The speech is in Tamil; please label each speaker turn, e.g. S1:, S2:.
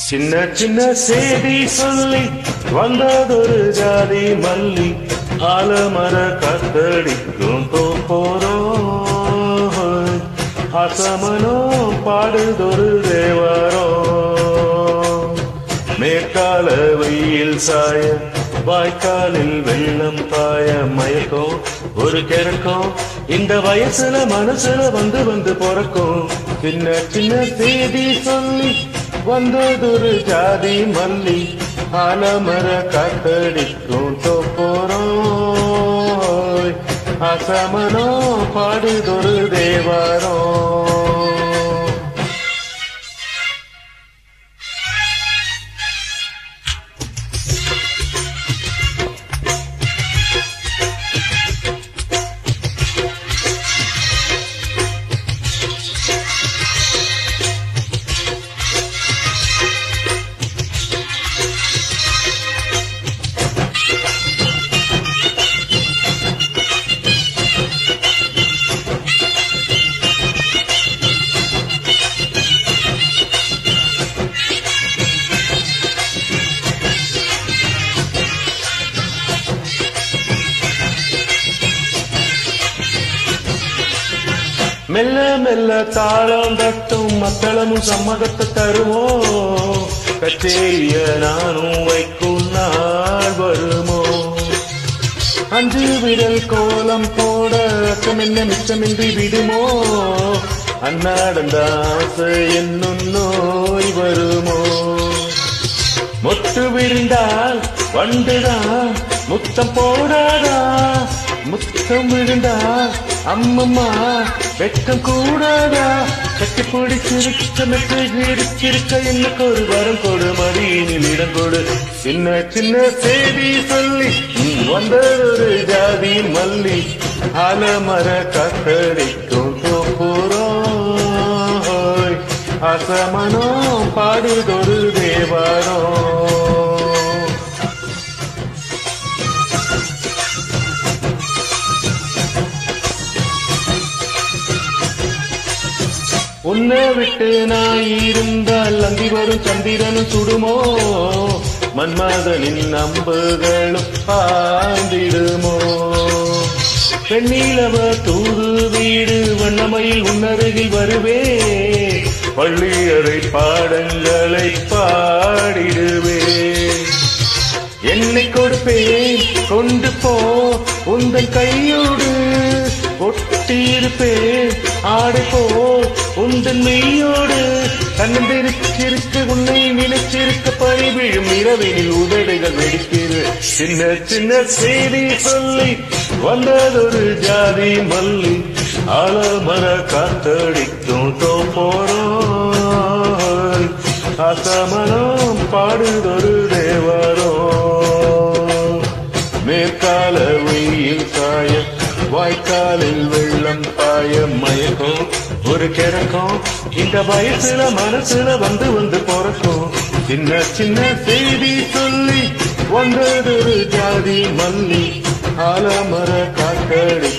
S1: சின்ன சின்ன செய்தி சொல்லி வந்ததொரு ஜாதி மல்லி ஆலமர கத்தடிக்கும் போறோம் அசமனோ பாடுதொரு தேவாரோ மேற்கால வெயில் சாய வாய்க்காலில் வெள்ளம் பாய மயக்கம் ஒரு கிழக்கம் இந்த வயசுல மனசுல வந்து வந்து பிறக்கும் சின்ன சின்ன செய்தி சொல்லி வந்ததொரு ஜாதி மல்லி ஆலமர காத்தடிக்கும் தோப்போறோம் அசமனோ பாடுதொரு தேவாரோ மெல்ல மெல்ல தாளம் தட்டும் மக்களமும் சம்மதத்தை தருமோ கச்சேரிய நானும் வைக்கும் நாள் வருமோ அஞ்சு விரல் கோலம் போட அச்சமென்ன மிச்சமின்றி விடுமோ அன்னாடந்த ஆசை என்னும் நோய் வருமோ முத்து விழுந்தால் வண்டுதான் முத்தம் போடாதா முத்தம் விழுந்தால் அம்மம்மா வெட்கம் கூடாதா கட்டி பிடிச்சிருக்க மெட்டு இருக்க எனக்கு ஒரு வரம் கொடு மடியினில் இடம் கொடு சின்ன சின்ன செய்தி சொல்லி வந்ததொரு ஜாதி மல்லி ஆலமர காத்தடிக்கும் போறோம் அசமனோ பாடுதொரு தேவாரோ உன்னை விட்டு நான் இருந்தால் அந்தி வரும் சந்திரனும் சுடுமோ மன்மதனின் அம்புகளும் பாந்திடுமோ பெண்ணிலவ தூது வீடு வண்ணமையில் உன்னருகில் வருவே பள்ளியறை பாடங்களை பாடிடுவே என்னை கொடுப்பேன் கொண்டு போ உந்தன் கையோடு ஒட்டியிருப்பேன் ஆடை போ உந்தன் மெய்யோடு கண்ணந்திருச்சிருக்க உன்னை நினைச்சிருக்க பறி விழும் இரவினில் உதடுகள் வெடிக்கிறது சின்ன சின்ன செய்தி சொல்லி வந்ததொரு ஜாதி மல்லி ஆலமர காத்தடிக்கும் தோப்போறோம் அசமனம் பாடுதொரு தேவரோ மேற்கால வெயில் சாய வாய்க்காலில் வெள்ளம் பாய மயக்கம் ஒரு கிழக்கம் இந்த வயசுல மனசுல வந்து வந்து பிறக்கும் சின்ன சின்ன செய்தி சொல்லி வந்ததொரு ஜாதி மல்லி ஆலமர காத்தடி